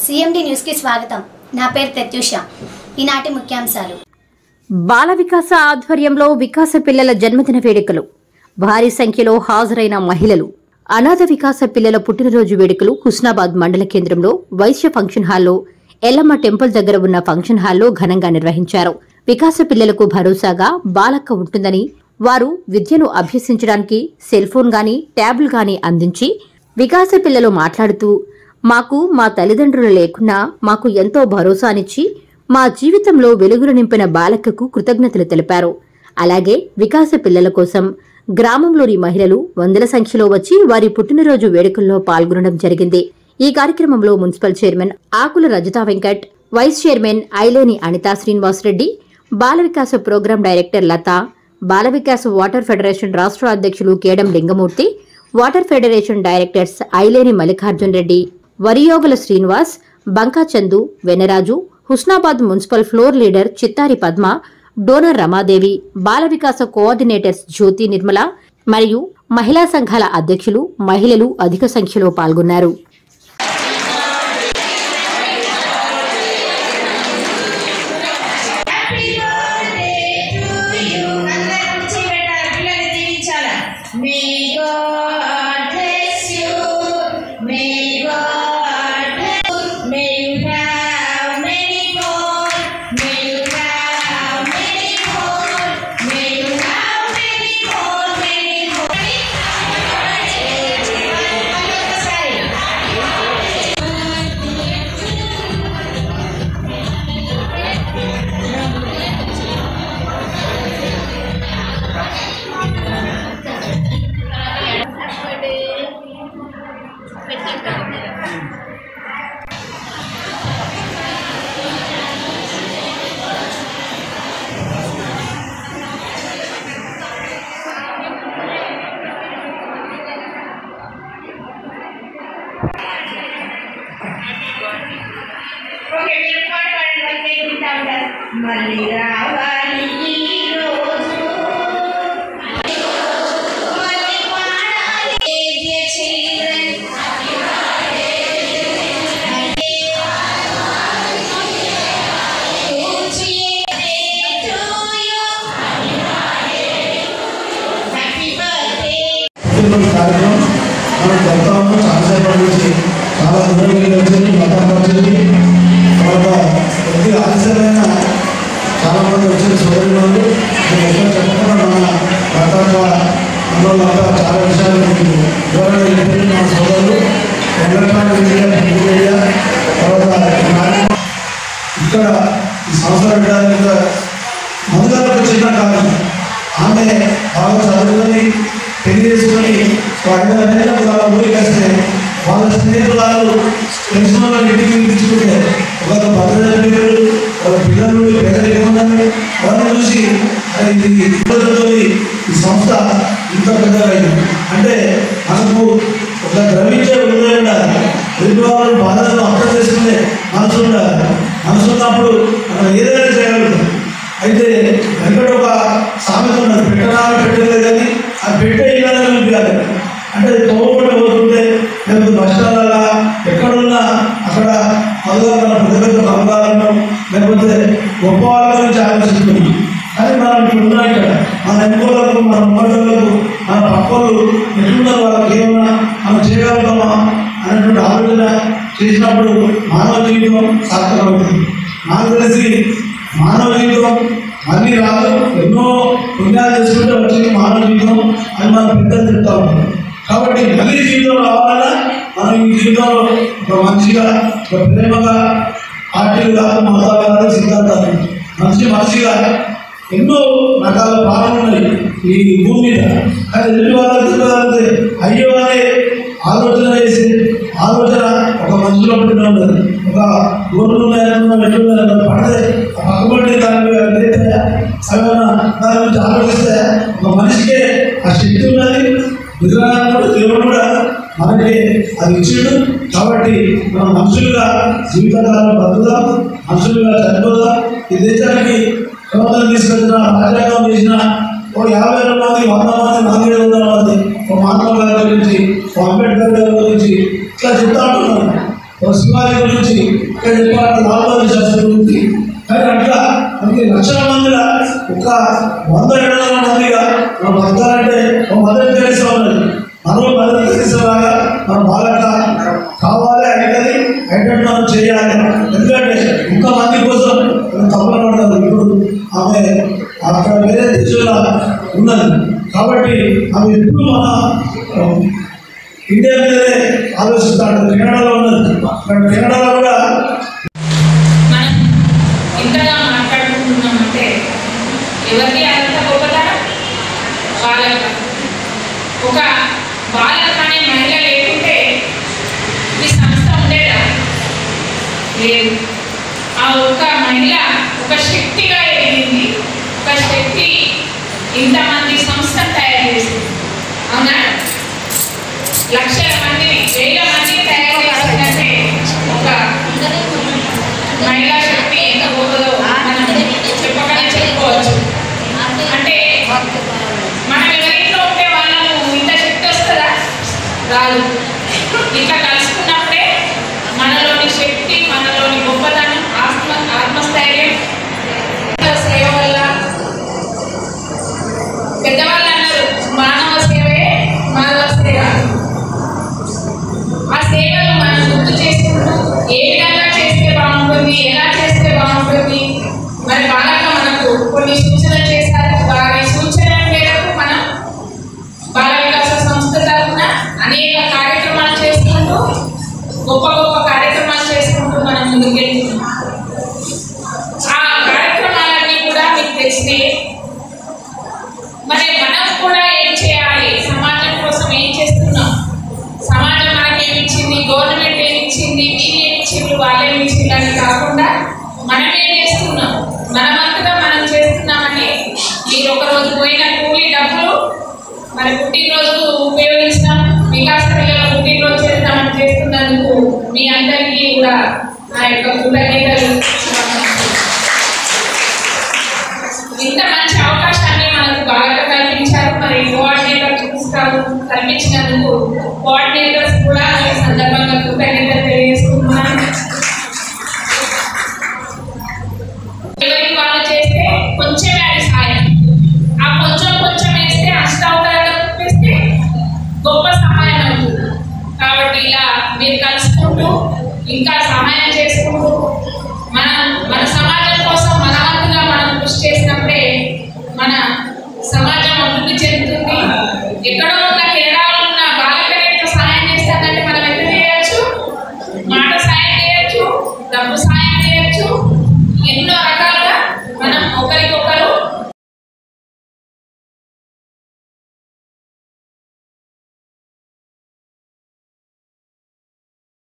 CMD న్యూస్కి స్వాగతం నా పేరు ప్రత్యూష ఈనాటి ముఖ్యాంశాలు బాల వికాస ఆధ్వర్యంలో వికాస పిల్లల జన్మదిన వేడుకలు భారీ సంఖ్యలో హాజరైన మహిళలు అనాథ వికాస పిల్లల పుట్టినరోజు వేడుకలు హుస్నాబాద్ మండల కేంద్రంలో వైశ్య ఫంక్షన్ హాల్లో ఎల్లమ్మ టెంపుల్ దగ్గర ఉన్న ఫంక్షన్ హాల్లో ఘనంగా నిర్వహించారు వికాస పిల్లలకు భరోసాగా బాలక్క ఉంటుందని వారు విద్యను అభ్యసించడానికి సెల్ ఫోన్ గాని ట్యాబులు గాని అందించి వికాస పిల్లలు మాట్లాడుతూ మాకు మా తల్లిదండ్రులు లేకున్నా మాకు ఎంతో భరోసానిచ్చి మా జీవితంలో వెలుగులు నింపిన బాలకకు కృతజ్ఞతలు తెలిపారు అలాగే వికాస పిల్లల కోసం గ్రామంలోని మహిళలు వందల సంఖ్యలో వచ్చి వారి పుట్టినరోజు వేడుకల్లో పాల్గొనడం జరిగింది ఈ కార్యక్రమంలో municipal chairman Akula Rajatha Venkat vice chairman Aileni Anitha Srinivasareddy Bala Vikasa program director Latha Bala Vikas water federation రాష్ట్ర అధ్యక్షులు Kedam Lingamurthy water federation directors Aileni Mallikarjun Reddy Variyogula Srinivas Banka Chandu Venaraju Husnabad municipal floor leader Chittari Padma donor Ramadevi Bala Vikasa coordinators Jyothi Nirmala మరియు మహిళా సంఘాల అధ్యక్షులు మహిళలు అధిక సంఖ్యలో పాల్గొన్నారు May God bless you. May God bless you. May you have many more. May you have many more. May you have many more, many more. మరొకసారి. Okay మీరు పాట పాడండి వాళ్ళు కేకుంటా ఉంటారు మళ్ళీ రావాలి ఈ రోజు మళ్ళీ పాడాలి dear children. To you, to you. Happy birthday. పుట్టినరోజు కార్యక్రమం మనం చెప్తాము చాలాసేపు నుంచి చాలా దూరం వెళ్ళి వచ్చింది మతం వచ్చింది తర్వాత కొద్దిగా ఆలస్యమైన చాలా మంది వచ్చిన సోదరులు వాళ్ళు నేను ఎక్కువ చెప్పకుండా మన గత మనోళ్ళంతా చాలా విషయాలు మీకు వివరణ చెప్పి మన సోదరులు ఎలక్ట్రానిక్ మీడియా ప్రింట్ మీడియా తర్వాత ఈ కార్యక్రమం ఇక్కడ ఈ సంవత్సరం పెట్టడానికి మొదట ఒక చిన్న కాలం ఆమె బాగా చదువుకొని పెళ్లి చేసుకొని పడిన వాళ్ళ ఊరికి వస్తే వాళ్ళ స్నేహితురాలు తెలిసిన వాళ్ళని ఇంటికి పిలిపించుకుంటే ఒక భద్రత పిల్లలు వాళ్ళ పిల్లలు పేదరికం ఉందని వాళ్ళని చూసి అరే ఇది ఇబ్బందులతో ఈ సంస్థ ఇంత పెద్దగా అయింది అంటే మనకు ఒక ద్రవించే హృదయం ఉండాలి ఎదుటి వాళ్ళ బాధలను అర్థం చేసుకునే మనసు ఉండాలి మనసు ఉన్నప్పుడు మనం ఏదైనా చేయగలుగుతాం అయితే వెంకట ఒక సామెత ఉన్నది పెట్టనా పెట్టలేదు కానీ ఆ పెట్టే ఇళ్ళనే చూపించాలి అంటే తోబడి పోతుంటే లేకపోతే బస్ స్టాండ్లలో ఎక్కడున్నా అక్కడ పదవుల పెద్ద పెద్ద బంగాలను లేకపోతే గొప్ప వాళ్ళ గురించి ఆలోచిస్తుంది కానీ మనం ఇప్పుడు ఉన్నాం ఇక్కడ మన ఎన్నికలకు మన ముంగళ్ళకు మన పక్కలు ఎట్లున్నారు వాళ్ళకి ఏమన్నా మనం చేయగలుగుతామా అనేటువంటి ఆలోచన చేసినప్పుడు మానవ జీవితం సార్థకమవుతుంది నాకు తెలిసి మానవ జీవితం మళ్ళీ రాదు ఎన్నో పుణ్యాలు చేసుకుంటే వచ్చింది మానవ జీవితం అని మనం పెద్దలు చెప్తా ఉంటాం కాబట్టి మళ్ళీ జీవితం రావాలన్నా మనం ఈ జీవితంలో ఒక మంచిగా ఒక ప్రేమగా పార్టీలు కాదు మతాలు కాదు సిద్ధాంతాలు మంచి మనిషిగా ఎన్నో రకాల పాలన ఉన్నాయి ఈ భూమి మీద కానీ ఎదుటి వాళ్ళకి తెలియాలంటే అయ్యో అనే ఆలోచన వేసి ఆలోచన ఒక మనిషిలో పుట్టిన ఉన్నది ఒక గోర్లు ఉన్నాయనుకున్న ఎట్లున్నాయన్న పడితే ఆ పక్కబడి దాని మీద లేతే ఏమైనా దాని గురించి ఆలోచిస్తే ఒక మనిషికే ఆ శక్తి ఉన్నది నిజంగా కూడా దేవుడు కూడా మనకి అది ఇచ్చిండు కాబట్టి మనం మనుషులుగా జీవితకాలం బతుకుదాం మనుషులుగా చనిపోదాం ఈ దేశానికి ప్రభుత్వం తీసుకెళ్తున్న రాజ్యాంగం చేసిన ఓ యాభై వేల మంది వంద మంది నాలుగు వేల వందల మంది ఓ మహాత్మా గారి గురించి ఓ అంబేద్కర్ గారి గురించి ఇట్లా చెప్తా ఉంటున్నాను ఒక శివాజీ గురించి ఇక్కడ చెప్పాలంటే లాల్బాగ్ శాస్త్రి గురించి కానీ అట్లా మనకి లక్షల మందిలో ఒక వంద రెండు వందల మందిగా మనం బతకాలంటే ఒక మదర్ తెరీసా ఉన్నది మనం మదర్ తెరీసా లాగా మన బాలక కావాలి అవుతుంది అయినట్టు మనం చేయాలి ఎందుకంటే ఇంకా మంది కోసం మనం తప్పన పడతారు ఇప్పుడు ఆమె అక్కడ వేరే దేశంలో ఉన్నది కాబట్టి ఆమె ఎప్పుడు మన ఇండియా మీదనే ఆలోచిస్తాడు కెనడాలో ఉన్నది అక్కడ కెనడాలో కూడా మనం ఇంతగా మాట్లాడుకుంటున్నామంటే ఎవరిది అంత గొప్పతనం బాలక ఒక బాలక అనే మహిళ లేకుంటే ఈ సంస్థ ఉండేదా లేదు ఆ ఒక్క మహిళ ఒక శక్తిగా ఎదిగింది ఒక శక్తి ఇంతమంది సంస్థను తయారు చేసింది అవునా లక్షల మందిని వేల మందిని తయారు చేసిందంటే ఒక మహిళా శక్తి ఎంత గొప్పదో మనం చెప్పగానే చెప్పుకోవచ్చు అంటే మనం ఎవరింట్లో ఉంటే వాళ్ళము ఇంత శక్తి వస్తుందా రాదు ఇట్లా కలుసుకున్నప్పుడే మనలోని శక్తి మనలోని గొప్పతనం ఆత్మ ఆత్మస్థైర్యం సేవ వల్ల పెద్దవాళ్ళు అన్నారు మానవ సేవే మానవ సేవ ఆ సేవలు మనం గుర్తు చేసుకుంటూ ఏ విధంగా చేస్తే బాగుంటుంది ఎలా చేస్తే బాగుంటుంది మరి బాగా మనకు కొన్ని సూచనలు చేశారు వారి సూచనల మేరకు మనం బాల వికాస సంస్థ తరఫున అనేక కార్యక్రమాలు చేసుకుంటూ గొప్ప గొప్ప కార్యక్రమాలు చేసుకుంటూ మనం ముందుకెళ్తున్నాం ఆ కార్యక్రమాలన్నీ కూడా మీకు తెలిసినాయి మరి మనం కూడా ఏం చేయాలి సమాజం కోసం ఏం చేస్తున్నాం సమాజం మనకి ఏమి ఇచ్చింది గవర్నమెంట్ ఏమి ఇచ్చింది వీళ్ళు ఏమి ఇచ్చింది వాళ్ళు ఏమి ఇచ్చింది అని కాకుండా మనం ఏం చేస్తున్నాం మన వంతుగా మనం చేస్తున్నామని మీరు ఒక రోజు పోయిన కూలీ డబ్బులు మరి పుట్టినరోజు ఉపయోగించడం వికాస పిల్లల పుట్టినరోజు చేస్తామని చేస్తున్నందుకు మీ అందరికీ కూడా నా యొక్క కృతజ్ఞతలు ఇంత మంచి అవకాశాన్ని మనకు బాగా కల్పించారు మరి కోఆర్డినేటర్ పుస్తకాలు కల్పించినందుకు కోఆర్డినేటర్స్ కూడా ఈ సందర్భంగా కృతజ్ఞతలు తెలియజేస్తున్నాను ఎవరికి వాళ్ళు చేస్తే కొంచెమే అది సాయం ఆ కొంచెం కొంచెం వేస్తే అష్టావతారంగా చూపిస్తే గొప్ప సహాయం అవుతుంది కాబట్టి ఇలా మీరు కలుసుకుంటూ ఇంకా సహాయం చేసుకుంటూ మన మన సమాజం కోసం మన వంతుగా మనం కృషి చేసినప్పుడే మన సమాజం అభివృద్ధి చెందుతుంది ఎక్కడో ఉన్న కేరళలో ఉన్న బాలకరీతో సాయం చేస్తానంటే మనం ఎంత చేయొచ్చు మాట సాయం చేయొచ్చు డబ్బు సాయం చేయొచ్చు ఎన్నో రకాలుగా మనం ఒకరికి